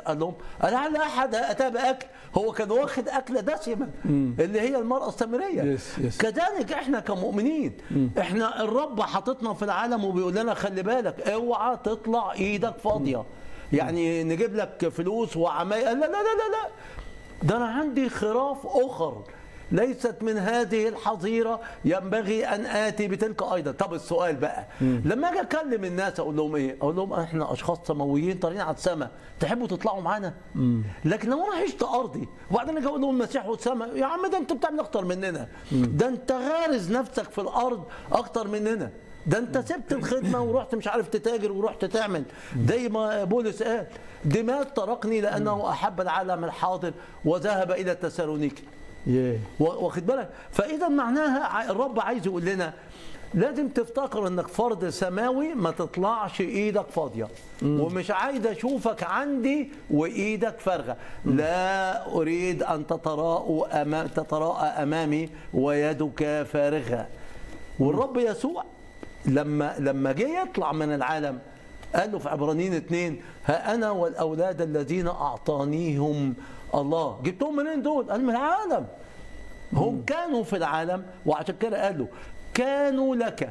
قال لهم لعل احد اتى باكل هو كان واخد اكله دسمه اللي هي المراه السامريه Yes, yes. كذلك احنا كمؤمنين احنا الرب حاططنا في العالم وبيقول لنا خلي بالك اوعى تطلع ايدك فاضيه يعني نجيب لك فلوس وعمايل لا لا لا لا لا ده انا عندي خراف اخر ليست من هذه الحظيره ينبغي ان اتي بتلك ايضا طب السؤال بقى لما اجي اكلم الناس اقول لهم ايه اقول لهم احنا اشخاص سماويين طالعين على السماء تحبوا تطلعوا معانا لكن لو انا عشت ارضي وبعدين اجي اقول لهم المسيح والسماء يا عم ده انت بتعمل اكتر مننا ده انت غارز نفسك في الارض اكتر مننا ده انت سبت الخدمه ورحت مش عارف تتاجر ورحت تعمل زي ما بولس قال دماغ تركني لانه احب العالم الحاضر وذهب الى تسالونيكي ياه و- واخد بالك فاذا معناها ع- الرب عايز يقول لنا لازم تفتكر انك فرد سماوي ما تطلعش ايدك فاضيه ومش عايز اشوفك عندي وايدك فارغه لا اريد ان تتراءوا أمام تتراءى امامي ويدك فارغه والرب يسوع لما لما جه يطلع من العالم قال له في عبرانيين اتنين ها انا والاولاد الذين اعطانيهم الله جبتهم منين دول؟ قال من العالم هم كانوا في العالم وعشان كده قال له كانوا لك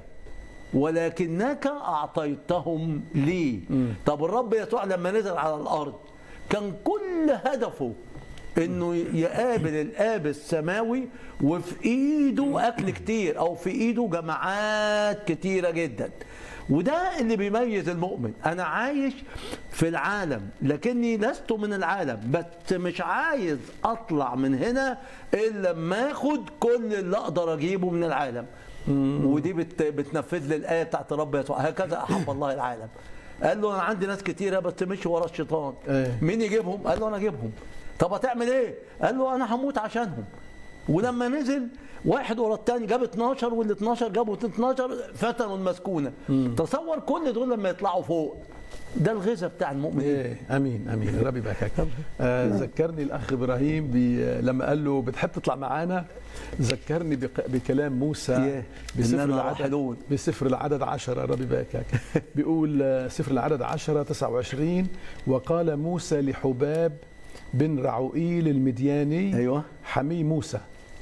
ولكنك اعطيتهم لي طب الرب يسوع لما نزل على الارض كان كل هدفه انه يقابل الاب السماوي وفي ايده اكل كتير او في ايده جماعات كتيره جدا وده اللي بيميز المؤمن انا عايش في العالم لكني لست من العالم بس مش عايز اطلع من هنا الا لما اخد كل اللي اقدر اجيبه من العالم ودي بت بتنفذ لي الايه بتاعت رب يسوع هكذا احب الله العالم قال له انا عندي ناس كتيره بس مش ورا الشيطان إيه. مين يجيبهم قال له انا اجيبهم طب هتعمل ايه قال له انا هموت عشانهم ولما نزل واحد ورا الثاني جاب 12 وال 12 جابوا 12 فتنوا المسكونه تصور كل دول لما يطلعوا فوق ده الغذاء بتاع المؤمن ايه امين امين ربي يباركك آه ذكرني الاخ ابراهيم بي لما قال له بتحب تطلع معانا ذكرني بق- بكلام موسى إيه، بسفر إننا العدد راحلون. بسفر العدد عشرة ربي يباركك بيقول آه، سفر العدد عشرة 29 وقال موسى لحباب بن رعوئيل المدياني ايوه حمي موسى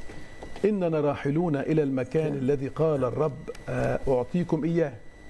إننا راحلون إلى المكان الذي قال الرب آه، أعطيكم إياه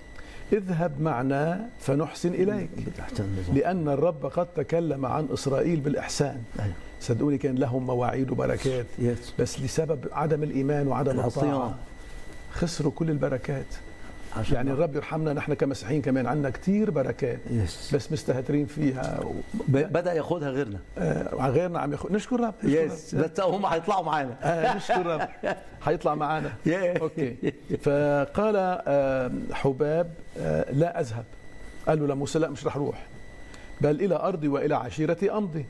اذهب معنا فنحسن إليك احسن نظام لأن الرب قد تكلم عن إسرائيل بالإحسان أيوة. صدقوني كان لهم مواعيد وبركات يس بس لسبب عدم الإيمان وعدم العصيان. الطاعة خسروا كل البركات عشان يعني الرب يرحمنا نحن كمسيحيين كمان عندنا كتير بركات يس بس مستهترين فيها و... ب- بدا ياخدها غيرنا آه غيرنا عم ياخد نشكر رب نشكر يس رب. بس هم هيطلعوا معانا آه نشكر رب هيطلع معانا Yeah. اوكي فقال آه، حباب آه، لا اذهب قال له لموسى لا مش رح روح بل الى ارضي والى عشيرتي امضي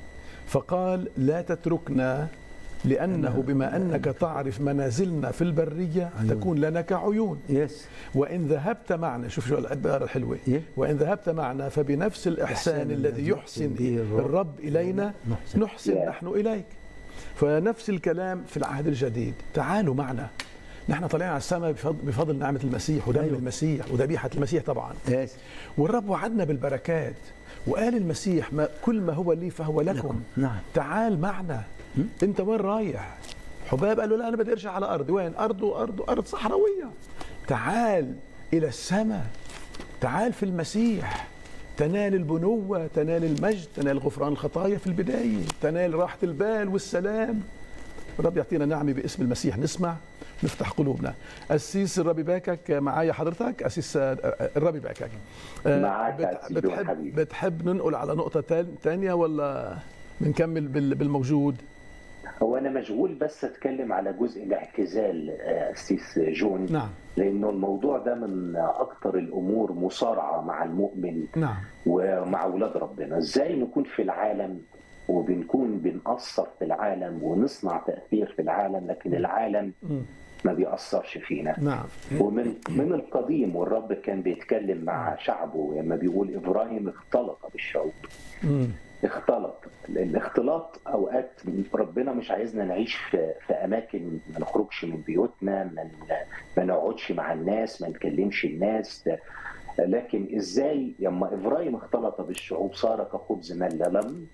فقال لا تتركنا لانه بما انك تعرف منازلنا في البريه تكون لنا كعيون يس وان ذهبت معنا شوف شو العباره الحلوه Yeah. وان ذهبت معنا فبنفس الاحسان الإحسان الذي الذي يحسن به الرب الرب الينا نحسن. نحسن Yeah. نحن اليك فنفس الكلام في العهد الجديد تعالوا معنا نحن طالعين على السماء بفضل, بفضل نعمه المسيح ودم أيوه. المسيح وذبيحه المسيح طبعا يس والرب وعدنا بالبركات وقال المسيح ما كل ما هو لي فهو لكم, لكم. نعم. تعال معنا انت وين رايح حباب قال له لا انا بدي ارجع على ارضي وين ارضه ارضه ارض صحراويه تعال الى السماء تعال في المسيح تنال البنوة تنال المجد تنال غفران الخطايا في البداية تنال راحة البال والسلام الرب يعطينا نعمة باسم المسيح نسمع نفتح قلوبنا أسيس الرب يباركك معايا حضرتك أسيس آه، الرب يباركك آه، معاك يا بت- سيدي بتحب, وحبيبي. بتحب ننقل على نقطة تال- تانية ولا بنكمل بال- بالموجود هو انا مشغول بس اتكلم على جزء الاعتزال آه، اسيس جون نعم لانه الموضوع ده من اكتر الامور مصارعه مع المؤمن نعم ومع اولاد ربنا ازاي نكون في العالم وبنكون بنأثر في العالم ونصنع تأثير في العالم لكن العالم مم. ما بيأثرش فينا نعم ومن من القديم والرب كان بيتكلم مع شعبه لما بيقول ابراهيم اختلط بالشعوب مم. اختلط الاختلاط اوقات ربنا مش عايزنا نعيش في, في اماكن ما نخرجش من بيوتنا ما ن- ما نقعدش مع الناس ما نكلمش الناس لكن ازاي لما ابراهيم اختلط بالشعوب صار كخبز من لا لم